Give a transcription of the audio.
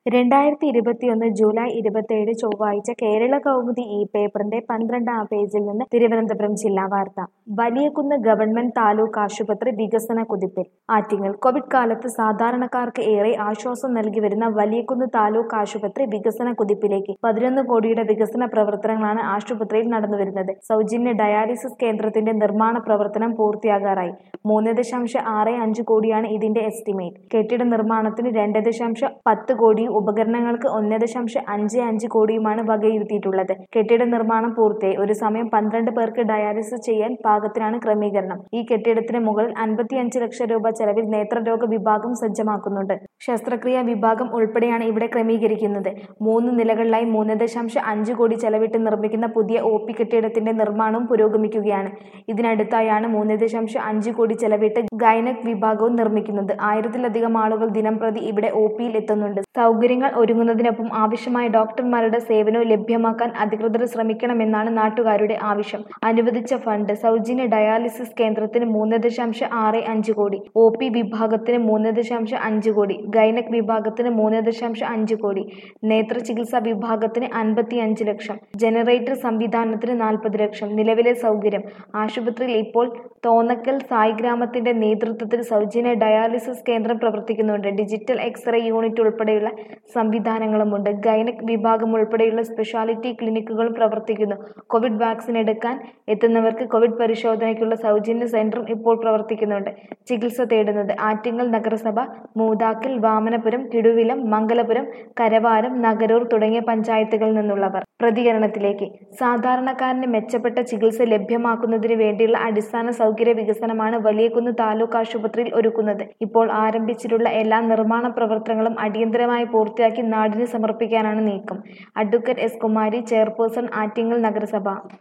രണ്ടായിരത്തി ഇരുപത്തിയൊന്ന് ജൂലൈ ഇരുപത്തിയേഴ് ചൊവ്വാഴ്ച കേരള കൗമുദി ഈ പേപ്പറിന്റെ പന്ത്രണ്ടാം പേജിൽ നിന്ന് തിരുവനന്തപുരം ജില്ലാ വാർത്ത വലിയകുന്ന് ഗവൺമെന്റ് താലൂക്ക് ആശുപത്രി വികസന കുതിപ്പിൽ ആറ്റിങ്ങൽ കോവിഡ് കാലത്ത് സാധാരണക്കാർക്ക് ഏറെ ആശ്വാസം നൽകി വരുന്ന വലിയകുന്ന് താലൂക്ക് ആശുപത്രി വികസന കുതിപ്പിലേക്ക് പതിനൊന്ന് കോടിയുടെ വികസന പ്രവർത്തനങ്ങളാണ് ആശുപത്രിയിൽ നടന്നുവരുന്നത് സൗജന്യ ഡയാലിസിസ് കേന്ദ്രത്തിന്റെ നിർമ്മാണ പ്രവർത്തനം പൂർത്തിയാകാറായി മൂന്ന് ദശാംശം ആറ് അഞ്ച് കോടിയാണ് ഇതിന്റെ എസ്റ്റിമേറ്റ് കെട്ടിട നിർമ്മാണത്തിന് രണ്ട് ദശാംശം പത്ത് കോടിയും ഉപകരണങ്ങൾക്ക് ഒന്ന് ദശാംശം അഞ്ച് അഞ്ച് കോടിയുമാണ് വകയിരുത്തിയിട്ടുള്ളത് കെട്ടിട നിർമ്മാണം പൂർത്തിയായി ഒരു സമയം പന്ത്രണ്ട് പേർക്ക് ഡയാലിസിസ് ചെയ്യാൻ പാകത്തിനാണ് ക്രമീകരണം ഈ കെട്ടിടത്തിന് മുകളിൽ അൻപത്തിയഞ്ച് ലക്ഷം രൂപ ചെലവിൽ നേത്രരോഗ വിഭാഗം സജ്ജമാക്കുന്നുണ്ട് ശസ്ത്രക്രിയാ വിഭാഗം ഉൾപ്പെടെയാണ് ഇവിടെ ക്രമീകരിക്കുന്നത് മൂന്ന് നിലകളിലായി മൂന്ന് ദശാംശം അഞ്ച് കോടി ചെലവിട്ട് നിർമ്മിക്കുന്ന പുതിയ ഒ പി കെട്ടിടത്തിന്റെ നിർമ്മാണവും പുരോഗമിക്കുകയാണ് ഇതിനടുത്തായാണ് മൂന്ന് ദശാംശം അഞ്ച് കോടി ചെലവിട്ട് ഗൈനക് വിഭാഗവും നിർമ്മിക്കുന്നത് ആയിരത്തിലധികം ആളുകൾ ദിനംപ്രതി ഇവിടെ ഒ പിയിൽ എത്തുന്നുണ്ട് സൗകര്യങ്ങൾ ഒരുങ്ങുന്നതിനൊപ്പം ആവശ്യമായ ഡോക്ടർമാരുടെ സേവനവും ലഭ്യമാക്കാൻ അധികൃതർ ശ്രമിക്കണമെന്നാണ് നാട്ടുകാരുടെ ആവശ്യം അനുവദിച്ച ഫണ്ട് സൗജന്യ ഡയാലിസിസ് കേന്ദ്രത്തിന് മൂന്ന് ദശാംശം ആറ് അഞ്ച് കോടി ഒ പി വിഭാഗത്തിന് മൂന്ന് ദശാംശം അഞ്ച് കോടി ഗൈനക് വിഭാഗത്തിന് മൂന്ന് ദശാംശം അഞ്ച് കോടി നേത്ര ചികിത്സാ വിഭാഗത്തിന് അൻപത്തി അഞ്ച് ലക്ഷം ജനറേറ്റർ സംവിധാനത്തിന് നാൽപ്പത് ലക്ഷം നിലവിലെ സൗകര്യം ആശുപത്രിയിൽ ഇപ്പോൾ തോന്നക്കൽ സായി ഗ്രാമത്തിന്റെ നേതൃത്വത്തിൽ സൗജന്യ ഡയാലിസിസ് കേന്ദ്രം പ്രവർത്തിക്കുന്നുണ്ട് ഡിജിറ്റൽ എക്സ്റേ യൂണിറ്റ് ഉൾപ്പെടെയുള്ള സംവിധാനങ്ങളുമുണ്ട് ഗൈനക് വിഭാഗം ഉൾപ്പെടെയുള്ള സ്പെഷ്യാലിറ്റി ക്ലിനിക്കുകളും പ്രവർത്തിക്കുന്നു കോവിഡ് വാക്സിൻ എടുക്കാൻ എത്തുന്നവർക്ക് കോവിഡ് പരിശോധനയ്ക്കുള്ള സൗജന്യ സെന്ററും ഇപ്പോൾ പ്രവർത്തിക്കുന്നുണ്ട് ചികിത്സ തേടുന്നത് ആറ്റിങ്ങൽ നഗരസഭ മൂതാക്കൽ വാമനപുരം കിടുവിലം മംഗലപുരം കരവാരം നഗരൂർ തുടങ്ങിയ പഞ്ചായത്തുകളിൽ നിന്നുള്ളവർ പ്രതികരണത്തിലേക്ക് സാധാരണക്കാരന് മെച്ചപ്പെട്ട ചികിത്സ ലഭ്യമാക്കുന്നതിന് വേണ്ടിയുള്ള അടിസ്ഥാന സൗകര്യ വികസനമാണ് വലിയകുന്ന് താലൂക്ക് ആശുപത്രിയിൽ ഒരുക്കുന്നത് ഇപ്പോൾ ആരംഭിച്ചിട്ടുള്ള എല്ലാ നിർമ്മാണ പ്രവർത്തനങ്ങളും അടിയന്തരമായി പൂർത്തിയാക്കി നാടിന് സമർപ്പിക്കാനാണ് നീക്കം advocate S Kumari chairperson Attingal നഗരസഭ